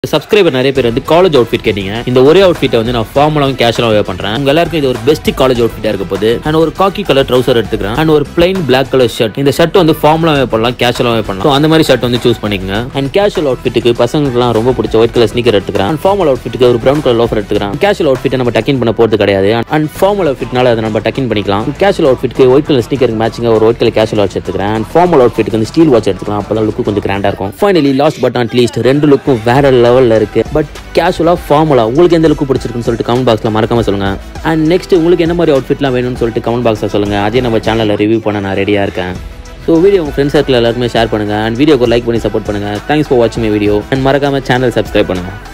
subscriber நிறைய பேர் வந்து காலேஜ் அவுட்ஃபிட் கேட்டீங்க இந்த ஒரே அவுட்ஃபிட்டை வந்து நான் ஃபார்மலாவும் கேஷுவலாக வேர் பண்றேன் உங்க எல்லாருக்கும் இது ஒரு பெஸ்ட் காலேஜ் அவுட்ஃபிட்டா இருக்க போது அண்ட் ஒரு காக்கி கலர் ட்ரௌசர் எடுத்துக்கிறேன் அண்ட் ஒரு பிளைன் பிளாக் கலர் ஷர்ட் இந்த ஷர்ட் வந்து ஃபார்மலா வேர் பண்ணலாம் கேஷுவலாக வேர் பண்ணலாம் So, அந்த மாதிரி ஷர்ட் வந்து சூஸ் பண்ணிக்கங்க அண்ட் கேஷுவல் அவுட்ஃபிட்டுக்கு பசங்களுக்குலாம் ரொம்ப பிடிச்ச ஒயிட் கலர் ஸ்னீக்கர் எடுத்துக்கிறேன் அண்ட் ஃபார்மல் அவுட்ஃபிட்டுக்கு ஒரு ப்ரௌன் கலர் லோஃபர் எடுத்துக்கிறேன் கேஷுவல் அவுட்ஃபிட்டை நம்ம டக்கின் பண்ண போறது கிடையாது அண்ட் ஃபார்மல் அவுட்ஃபிட்னால அதை நம்ம டக்கின் பண்ணிக்கலாம் கேஷுவல் அவுட்ஃபிட்டுக்கு ஒயிட் கலர் ஸ்னீக்கருக்கு மேட்சிங்காக ஒரு ஒயிட் கலர் கேஷுவல் வாட்ச் எடுத்துக்கிறேன் அண்ட் ஃபார்மல் அவுட்ஃபிட்டுக்கு வந்து ஸ்டீல் வாட்ச் எடுத்துக்கலாம் அப்போ தான் லுக்கு கொஞ்சம் கிராண்டா இருக்கும் finally last but not least ரெண்டு லுக்கும் வேற லெவலில் இருக்கு பட் கேஷுவலாக ஃபார்முலா உங்களுக்கு எந்த லுக்கு பிடிச்சிருக்குன்னு சொல்லிட்டு கமெண்ட் பாக்ஸில் மறக்காம சொல்லுங்க அண்ட் நெக்ஸ்ட் உங்களுக்கு என்ன மாதிரி அவுட்ஃபிட்லாம் வேணும்னு சொல்லிட்டு கமெண்ட் பாக்ஸில் சொல்லுங்க அதே நம்ம சேனலில் ரிவ்யூ பண்ண நான் ரெடியாக இருக்கேன் ஸோ வீடியோ உங்கள் ஃப்ரெண்ட்ஸ் சர்க்கிள் எல்லாருமே ஷேர் பண்ணுங்க அண்ட் வீடியோக்கு லைக் பண்ணி சப்போர்ட் பண்ணுங்க தேங்க்ஸ் ஃபார் வாட்சிங் மை வீடியோ அண்ட் மறக்காம சேனல் சப்ஸ்கிரைப் பண்ணுங்க